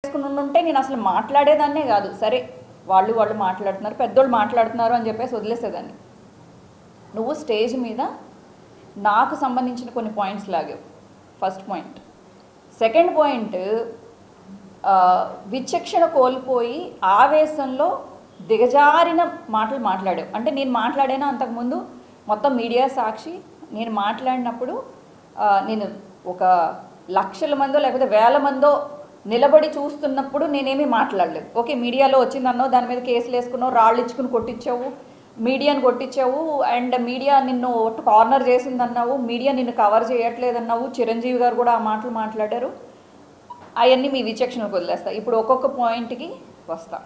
చేసుకుని ఉంటే నేను అసలు మాట్లాడేదాన్నే కాదు సరే వాళ్ళు వాళ్ళు మాట్లాడుతున్నారు పెద్దోళ్ళు మాట్లాడుతున్నారు అని చెప్పేసి వదిలేసేదాన్ని నువ్వు స్టేజ్ మీద నాకు సంబంధించిన కొన్ని పాయింట్స్ లాగావు ఫస్ట్ పాయింట్ సెకండ్ పాయింట్ ఆ, విచక్షణ కోల్పోయి ఆవేశంలో దిగజారిన మాటలు మాట్లాడావు అంటే నేను మాట్లాడాను అంతకుముందు మొత్తం మీడియా సాక్షి నేను మాట్లాడినప్పుడు ఆ, నేను ఒక లక్షల మందో లేకపోతే వేల మందో నిలబడి చూస్తున్నప్పుడు నేనేమీ మాట్లాడలేదు ఓకే మీడియాలో వచ్చిందన్నో దాని మీద కేసులు వేసుకున్నావు రాళ్ళు ఇచ్చుకుని కొట్టించావు మీడియాని కొట్టించావు అండ్ మీడియా నిన్ను కార్నర్ చేసిందన్నావు మీడియా నిన్ను కవర్ చేయట్లేదన్నావు చిరంజీవి గారు కూడా ఆ మాటలు మాట్లాడారు అవన్నీ మీ విచక్షణకు వదిలేస్తా ఇప్పుడు ఒక్కొక్క పాయింట్కి వస్తా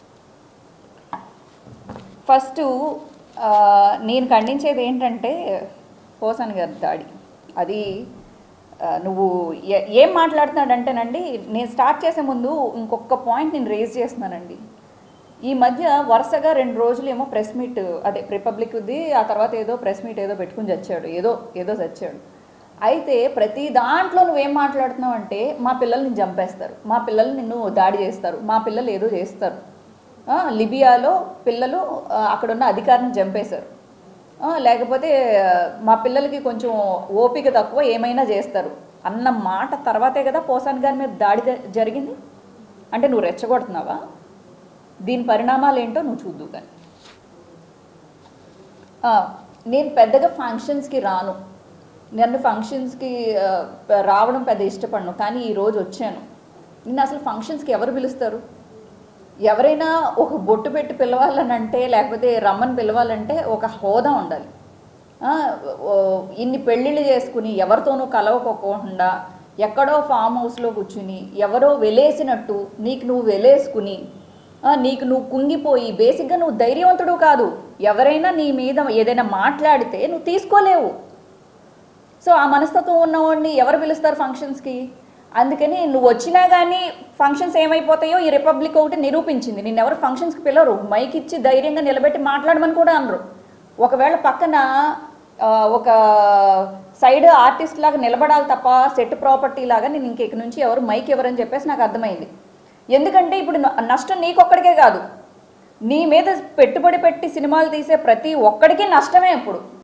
ఫస్ట్ ఆ, నేను ఖండించేది ఏంటంటే పోసాని గారి దాడి అది ఆ, నువ్వు ఏ- ఏం మాట్లాడుతున్నాడంటేనండి నేను స్టార్ట్ చేసే ముందు ఇంకొక పాయింట్ నేను రేజ్ చేస్తున్నానండి ఈ మధ్య వరుసగా రెండు రోజులు ఏమో ప్రెస్ మీట్ అదే రిపబ్లిక్ది ఆ తర్వాత ఏదో ప్రెస్ మీట్ ఏదో పెట్టుకుని చచ్చాడు ఏదో ఏదో చచ్చాడు అయితే ప్రతి దాంట్లో నువ్వేం మాట్లాడుతున్నావు అంటే మా పిల్లల్ని చంపేస్తారు మా పిల్లలు నిన్ను దాడి చేస్తారు మా పిల్లలు ఏదో చేస్తారు ఆ, లిబియాలో పిల్లలు ఆ, అక్కడున్న అధికారిని చంపేశారు ఆ, లేకపోతే ఆ, మా పిల్లలకి కొంచెం ఓపిక తక్కువ ఏమైనా చేస్తారు అన్న మాట తర్వాతే కదా పోసాన్ గారి మీద దాడి జ- జరిగింది అంటే నువ్వు రెచ్చగొడుతున్నావా దీని పరిణామాలు ఏంటో నువ్వు చూద్దు కానీ ఆ, నేను పెద్దగా ఫంక్షన్స్కి రాను నన్ను ఫంక్షన్స్కి ఆ, రావడం పెద్ద ఇష్టపడను కానీ ఈరోజు వచ్చాను నిన్ను అసలు ఫంక్షన్స్కి ఎవరు పిలుస్తారు ఎవరైనా ఒక బొట్టు పెట్టి పిలవాలని అంటే లేకపోతే రమ్మని పిలవాలంటే ఒక హోదా ఉండాలి ఆ, ఓ, ఇన్ని పెళ్ళిళ్ళు చేసుకుని ఎవరితోనూ కలవకోకుండా ఎక్కడో ఫామ్ హౌస్లో కూర్చుని ఎవరో వెలేసినట్టు నీకు నువ్వు వెలేసుకుని ఆ, నీకు నువ్వు కుంగిపోయి బేసిక్గా నువ్వు ధైర్యవంతుడు కాదు ఎవరైనా నీ మీద ఏదైనా మాట్లాడితే నువ్వు తీసుకోలేవు సో ఆ మనస్తత్వం ఉన్నవాడిని ఎవరు పిలుస్తారు ఫంక్షన్స్కి అందుకని నువ్వు వచ్చినా కానీ ఫంక్షన్స్ ఏమైపోతాయో ఈ రిపబ్లిక్ ఒకటి నిరూపించింది నిన్ను ఎవరు ఫంక్షన్స్కి పిలవరు మైక్ ఇచ్చి ధైర్యంగా నిలబెట్టి మాట్లాడమని కూడా అనరు ఒకవేళ పక్కన ఆ, ఒక సైడ్ ఆర్టిస్ట్ లాగా నిలబడాలి తప్ప సెట్ ప్రాపర్టీ లాగా నేను ఇంక ఇక నుంచి ఎవరు మైక్ ఎవరని చెప్పేసి నాకు అర్థమైంది ఎందుకంటే ఇప్పుడు న- నష్టం నీకొక్కడికే కాదు నీ మీద పెట్టుబడి పెట్టి సినిమాలు తీసే ప్రతి ఒక్కడికి నష్టమే ఇప్పుడు